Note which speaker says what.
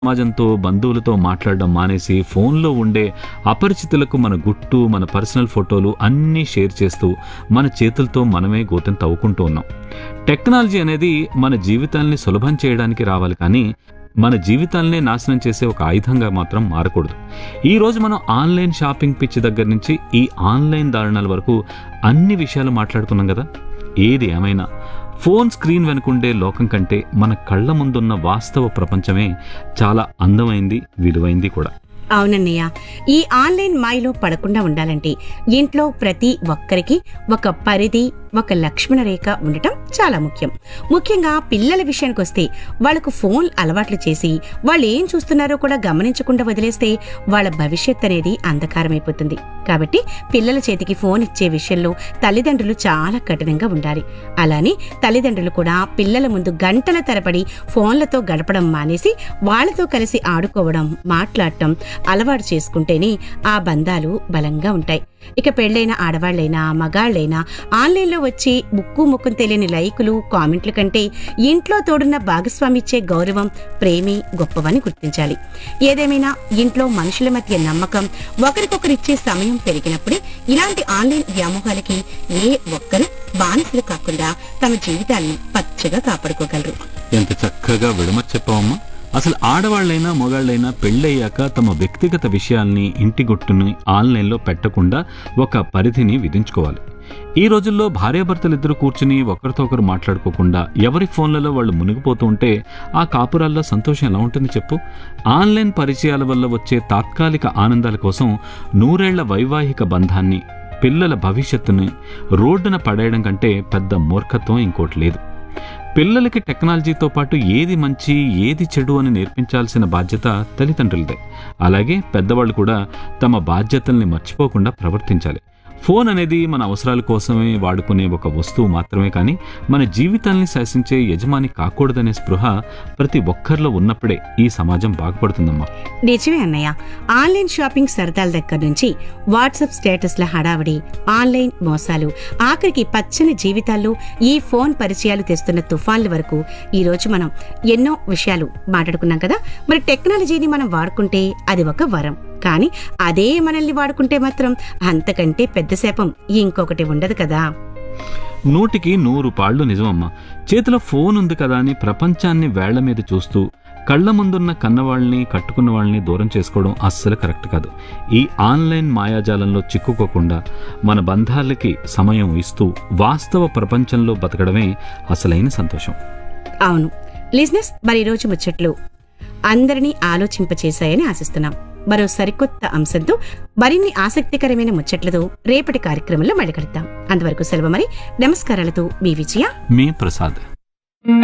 Speaker 1: సమాజంతో బంధువులతో మాట్లాడడం మానేసి ఫోన్లో ఉండే అపరిచితులకు మన గుట్టు మన పర్సనల్ ఫోటోలు అన్నీ షేర్ చేస్తూ మన చేతులతో మనమే గోతం తవ్వుకుంటూ ఉన్నాం టెక్నాలజీ అనేది మన జీవితాల్ని సులభం చేయడానికి రావాలి కానీ మన జీవితాలనే నాశనం చేసే ఒక ఆయుధంగా మాత్రం మారకూడదు ఈ రోజు మనం ఆన్లైన్ షాపింగ్ పిచ్చి దగ్గర నుంచి ఈ ఆన్లైన్ దారుణాల వరకు అన్ని విషయాలు మాట్లాడుకున్నాం కదా ఏది ఏమైనా ఫోన్ స్క్రీన్ వెనుకుండే లోకం కంటే మన కళ్ళ ముందున్న వాస్తవ ప్రపంచమే చాలా అందమైంది విలువైంది కూడా
Speaker 2: అవునన్నయ్య ఈ ఆన్లైన్ మాయలో పడకుండా ఉండాలంటే ఇంట్లో ప్రతి ఒక్కరికి ఒక పరిధి ఒక లక్ష్మణ రేఖ ఉండటం చాలా ముఖ్యం ముఖ్యంగా పిల్లల విషయానికి వస్తే వాళ్లకు ఫోన్ అలవాట్లు చేసి వాళ్ళు ఏం చూస్తున్నారో కూడా గమనించకుండా వదిలేస్తే వాళ్ళ భవిష్యత్ అనేది అంధకారమైపోతుంది కాబట్టి పిల్లల చేతికి ఫోన్ ఇచ్చే విషయంలో తల్లిదండ్రులు చాలా కఠినంగా ఉండాలి అలానే తల్లిదండ్రులు కూడా పిల్లల ముందు గంటల తరబడి ఫోన్లతో గడపడం మానేసి వాళ్ళతో కలిసి ఆడుకోవడం మాట్లాడటం అలవాటు చేసుకుంటేనే ఆ బంధాలు బలంగా ఉంటాయి ఇక పెళ్ళైన ఆడవాళ్లైనా మగాళ్ళైనా ఆన్లైన్లో వచ్చే ముక్కు ముక్కును తెలియని లైకులు కామెంట్ల కంటే ఇంట్లో తోడున్న భాగస్వామి ఇచ్చే గౌరవం ప్రేమే గొప్పవని గుర్తించాలి ఏదేమైనా ఇంట్లో మనుషుల మధ్య నమ్మకం ఒకరికొకరిచ్చే సమయం పెరిగినప్పుడే ఇలాంటి ఆన్లైన్ వ్యామోహాలకి ఏ ఒక్కరూ బానిసలు కాకుండా తమ జీవితాన్ని పచ్చగా కాపాడుకోగలరు
Speaker 1: ఎంత చక్కగా విడమర్ చెప్పావమ్మా అసలు ఆడవాళ్ళైనా మొగాళ్ళైనా పెళ్ళయ్యాక తమ వ్యక్తిగత విషయాల్ని ఇంటి గుట్టుని ఆన్లైన్లో పెట్టకుండా ఒక పరిధిని విధించుకోవాలి ఈ రోజుల్లో భార్యాభర్తలిద్దరూ కూర్చుని ఒకరితో ఒకరు మాట్లాడుకోకుండా ఎవరి ఫోన్లలో వాళ్ళు మునిగిపోతూ ఉంటే ఆ కాపురాల్లో సంతోషం ఎలా ఉంటుంది చెప్పు ఆన్లైన్ పరిచయాల వల్ల వచ్చే తాత్కాలిక ఆనందాల కోసం నూరేళ్ల వైవాహిక బంధాన్ని పిల్లల భవిష్యత్తుని రోడ్డున పడేయడం కంటే పెద్ద మూర్ఖత్వం ఇంకోటి లేదు పిల్లలకి టెక్నాలజీతో పాటు ఏది మంచి ఏది చెడు అని నేర్పించాల్సిన బాధ్యత తల్లిదండ్రులదే అలాగే పెద్దవాళ్ళు కూడా తమ బాధ్యతల్ని మర్చిపోకుండా ప్రవర్తించాలి ఫోన్ అనేది మన అవసరాల కోసమే వాడుకునే ఒక వస్తువు మాత్రమే కానీ మన జీవితాల్ని శాసించే యజమాని కాకూడదనే స్పృహ ప్రతి ఒక్కరిలో ఉన్నప్పుడే ఈ సమాజం బాగుపడుతుందమ్మా
Speaker 2: నిజమే అన్నయ్య ఆన్లైన్ షాపింగ్ సరదాల దగ్గర నుంచి వాట్సాప్ స్టేటస్ల హడావిడి ఆన్లైన్ మోసాలు ఆఖరికి పచ్చని జీవితాల్లో ఈ ఫోన్ పరిచయాలు తెస్తున్న తుఫాన్ల వరకు ఈ రోజు మనం ఎన్నో విషయాలు మాట్లాడుకున్నాం కదా మరి టెక్నాలజీని మనం వాడుకుంటే అది ఒక వరం కానీ అదే మనల్ని వాడుకుంటే మాత్రం అంతకంటే పెద్ద శాపం ఇంకొకటి ఉండదు కదా
Speaker 1: నూటికి నూరు పాళ్ళు నిజమమ్మా చేతిలో ఫోన్ ఉంది కదా అని ప్రపంచాన్ని వేళ్ల మీద చూస్తూ కళ్ళ ముందున్న కన్నవాళ్ళని కట్టుకున్న వాళ్ళని దూరం చేసుకోవడం అస్సలు కరెక్ట్ కాదు ఈ ఆన్లైన్ మాయాజాలంలో చిక్కుకోకుండా మన బంధాలకి సమయం ఇస్తూ వాస్తవ ప్రపంచంలో బతకడమే అసలైన సంతోషం
Speaker 2: అవును లిజినెస్ మరి ఈ రోజు ముచ్చట్లు అందరినీ ఆలోచింపచేశాయని ఆశిస్తున్నాం మరో సరికొత్త అంశంతో మరిన్ని ఆసక్తికరమైన ముచ్చట్లతో రేపటి కార్యక్రమంలో మళ్ళీ కలుద్దాం అంతవరకు సెలవు మరి నమస్కారాలతో మీ విజయ
Speaker 1: మీ ప్రసాద్